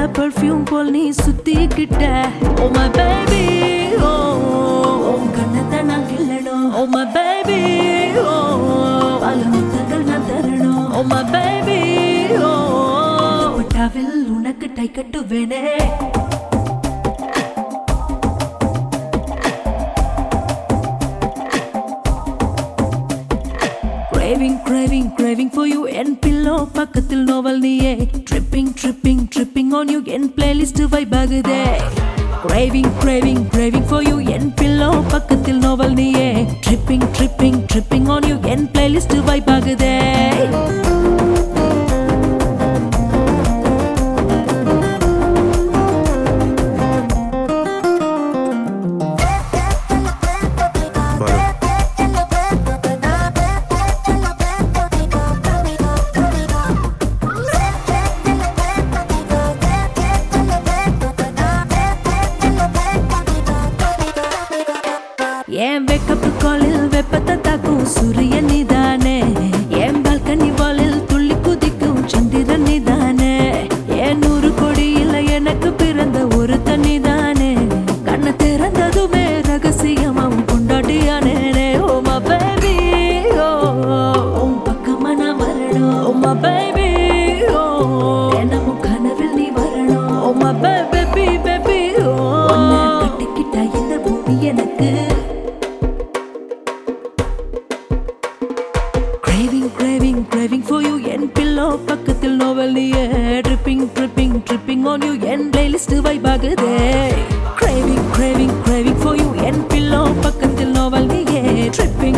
perfume போல் நீ சுத்திக்கிட்ட oh my baby ஓ உன் கண்ணத்தை நான் கிள்ளணும் ஓ மை பேபி ஓ பல முத்தங்கள் நான் தரணும் ஓ மை பேபி ஓ பட்டாவில் உனக்கு டை கட்டுவேனே Craving, craving, craving for you என் பில்லோ பக்கத்தில் நோவல் நீயே tripping tripping tripping on you என் பிளேலிஸ்ட் வைப் ஆகுதே Craving, craving, craving for you என் பில்லோ பக்கத்தில் நோவல் நீயே tripping tripping tripping on you என் பிளேலிஸ்ட் வைப் ஆகுதே பாரு என் வெக்கப்பு காலில் வெப்பத்தை தாக்கும் சூரியன் நீதானே என் பால்கனி வாலில் துள்ளி குதிக்கும் சந்திரன் நீதானே என் நூறு கொடியில எனக்கு பிறந்த ஒரு தண்ணி தானே கண்ணை திறந்ததுமே ரகசியமாவும் கொண்டாடியானே ஓ மா பேபி ஓ உன் பக்கமா நான் வரணும் ஓ மா பேபி ஓ தினமும் கனவில் நீ வரணும் ஓ மா பேபி பேபி ஓ உன்னை கட்டிக்கிட்ட இந்த பூமி எனக்கு Craving, craving, craving for you என் பில்லோ பக்கத்தில் நோவல் நீயே tripping tripping tripping on you என் பிளேலிஸ்ட் வைப் ஆகுதே Craving, craving, craving for you என் பில்லோ பக்கத்தில் நோவல் நீயே ட்ரிப்பிங்